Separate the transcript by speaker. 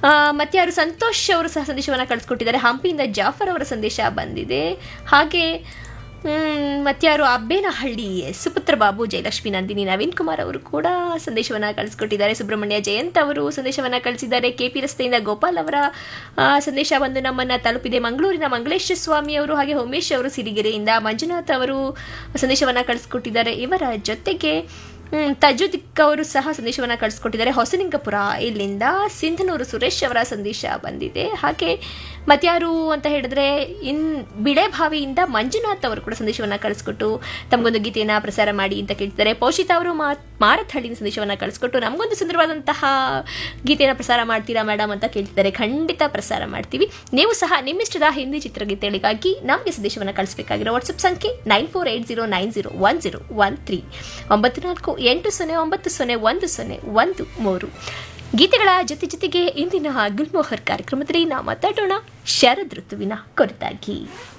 Speaker 1: ಆ, ಮತ್ತೆ ಯಾರು ಸಂತೋಷ್ ಅವರು ಸಹ ಸಂದೇಶವನ್ನು ಕಳಿಸ್ಕೊಟ್ಟಿದ್ದಾರೆ ಹಂಪಿಯಿಂದ ಜಾಫರ್ ಅವರ ಸಂದೇಶ ಬಂದಿದೆ ಹಾಗೆ ಮ್, ಮತ್ಯಾರು ಅಬ್ಬೇನಹಳ್ಳಿ ಸುಪುತ್ರ ಬಾಬು ಜಯಲಕ್ಷ್ಮಿ ನಂದಿನಿ ನವೀನ್ ಕುಮಾರ್ ಅವರು ಕೂಡ ಸಂದೇಶವನ್ನು ಕಳಿಸ್ಕೊಟ್ಟಿದ್ದಾರೆ ಸುಬ್ರಹ್ಮಣ್ಯ ಜಯಂತ್ ಅವರು ಸಂದೇಶವನ್ನು ಕಳಿಸಿದ್ದಾರೆ ಕೆ ಪಿ ರಸ್ತೆಯಿಂದ ಗೋಪಾಲ್ ಅವರ ಆ, ಸಂದೇಶ ಬಂದು ನಮ್ಮನ್ನು ತಲುಪಿದೆ ಮಂಗಳೂರಿನ ಮಂಗಳೇಶ ಸ್ವಾಮಿ ಅವರು ಹಾಗೆ ಉಮೇಶ್ ಅವರು ಸಿರಿಗೆರೆಯಿಂದ ಮಂಜುನಾಥ್ ಅವರು ಸಂದೇಶವನ್ನು ಕಳಿಸ್ಕೊಟ್ಟಿದ್ದಾರೆ ಇವರ ಜೊತೆಗೆ ಹ್ಮ್, ತಜುದಿಕ್ ಅವರು ಸಹ ಸಂದೇಶವನ್ನು ಕಳಿಸ್ಕೊಟ್ಟಿದ್ದಾರೆ ಹೊಸಲಿಂಗಪುರ ಇಲ್ಲಿಂದ ಸಿಂಧನೂರು ಸುರೇಶ್ ಅವರ ಸಂದೇಶ ಬಂದಿದೆ ಹಾಗೆ ಮತ್ಯಾರು ಅಂತ ಹೇಳಿದ್ರೆ ಇನ್ ಬಿಳೆಭಾವಿಯಿಂದ ಮಂಜುನಾಥ್ ಅವರು ಕೂಡ ಸಂದೇಶವನ್ನು ಕಳಿಸ್ಕೊಟ್ಟು ತಮಗೊಂದು ಗೀತೆಯನ್ನು ಪ್ರಸಾರ ಮಾಡಿ ಅಂತ ಕೇಳ್ತಿದ್ದಾರೆ ಪೋಷಿತ ಅವರು ಮಾ- ಮಾರತ್ಹಳ್ಳಿನ ಸಂದೇಶವನ್ನು ಕಳಿಸ್ಕೊಟ್ಟು ನಮಗೊಂದು ಸುಂದರವಾದಂತಹ ಗೀತೆಯನ್ನು ಪ್ರಸಾರ ಮಾಡ್ತೀರಾ ಮೇಡಮ್ ಅಂತ ಕೇಳ್ತಿದ್ದಾರೆ ಖಂಡಿತ ಪ್ರಸಾರ ಮಾಡ್ತೀವಿ ನೀವು ಸಹ ನಿಮ್ಮಿಷ್ಟದ ಹಿಂದಿ ಚಿತ್ರಗೀತೆಗಳಿಗಾಗಿ ನಮಗೆ ಸಂದೇಶವನ್ನು ಕಳಿಸಬೇಕಾಗಿರೋ ವಾಟ್ಸಪ್ ಸಂಖ್ಯೆ nine four eight zero nine zero one zero one three ಒಂಬತ್ತು ನಾಲ್ಕು ಎಂಟು ಸೊನ್ನೆ ಒಂಬತ್ತು ಸೊನ್ನೆ ಒಂದು ಸೊನ್ನೆ ಒಂದು ಮೂರು ಗೀತೆಗಳ ಜೊತೆ ಜೊತೆಗೆ ಇಂದಿನ ಗುಲ್ಮೋಹರ್ ಕಾರ್ಯಕ್ರಮದಲ್ಲಿ ನಾವು ಮಾತಾಡೋಣ ಶರದ್ ಋತುವಿನ ಕುರಿತಾಗಿ